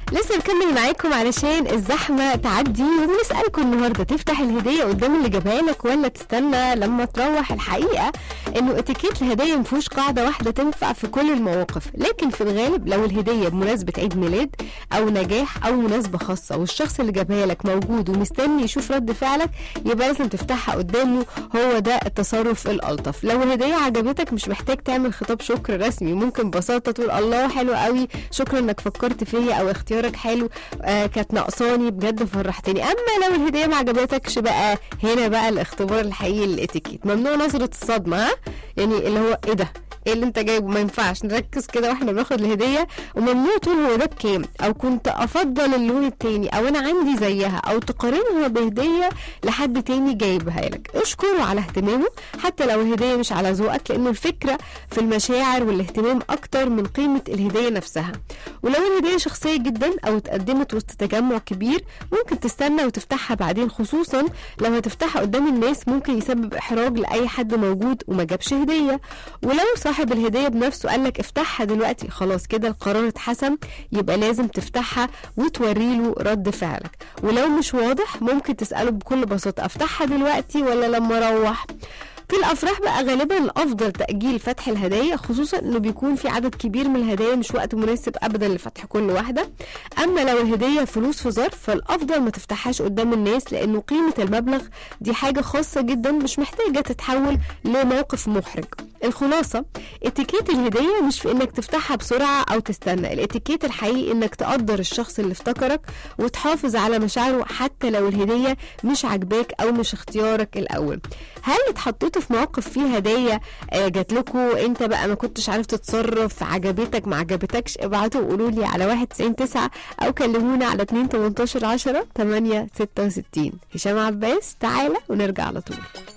لسه مكمل معاكم علشان الزحمة تعدي وبنسألكم النهاردة تفتح الهدية قدام اللي جابها لك ولا تستنى لما تروح الحقيقة انه اتيكيت الهدية مفيهوش قاعدة واحدة تنفع في كل المواقف لكن في الغالب لو الهدية بمناسبة عيد ميلاد او نجاح او مناسبة خاصة والشخص اللي جابها لك موجود ومستني يشوف رد فعلك يبقى لازم تفتحها قدامه هو ده التصرف الألطف لو الهدية عجبتك مش محتاج تعمل خطاب شكر رسمي ممكن ببساطة تقول الله حلو قوي شكرا انك فكرت فيا او اختيارك حلو آه كانت ناقصاني بجد فرحتني اما لو الهديه ما عجبتكش بقى هنا بقى الاختبار الحقيقي للاتيكيت ممنوع نظره الصدمه ها يعني اللي هو ايه ده ايه اللي انت جايبه ما ينفعش نركز كده واحنا بناخد الهديه وممنوع تقول هو ده بكام او كنت افضل اللون التاني او انا عندي زيها او تقارنها بهديه لحد تاني جايبها لك اشكره على اهتمامه حتى لو الهديه مش على ذوقك لانه الفكره في المشاعر والاهتمام اكتر من قيمه الهديه نفسها ولو الهديه شخصيه جدا او اتقدمت وسط تجمع كبير ممكن تستنى وتفتحها بعدين خصوصا لو هتفتحها قدام الناس ممكن يسبب احراج لاي حد موجود وما جابش هديه ولو صاحب الهديه بنفسه قال لك افتحها دلوقتي خلاص كده القرار اتحسم يبقى لازم تفتحها وتوري له رد فعلك ولو مش واضح ممكن تساله بكل بساطه افتحها دلوقتي ولا لما اروح في الافراح بقى غالبا الافضل تاجيل فتح الهدايا خصوصا انه بيكون في عدد كبير من الهدايا مش وقت مناسب ابدا لفتح كل واحده اما لو الهديه فلوس في ظرف فالافضل ما تفتحهاش قدام الناس لانه قيمه المبلغ دي حاجه خاصه جدا مش محتاجه تتحول لموقف محرج الخلاصه اتيكيت الهديه مش في انك تفتحها بسرعه او تستنى الاتيكيت الحقيقي انك تقدر الشخص اللي افتكرك وتحافظ على مشاعره حتى لو الهديه مش عاجباك او مش اختيارك الاول هل اتحطيتوا في مواقف فيه هدايا آه، جات لكم انت بقى ما كنتش عارف تتصرف عجبتك ما عجبتكش ابعتوا وقولوا لي على 1 9 او كلمونا على 2 18 10 8 66 هشام عباس تعالى ونرجع على طول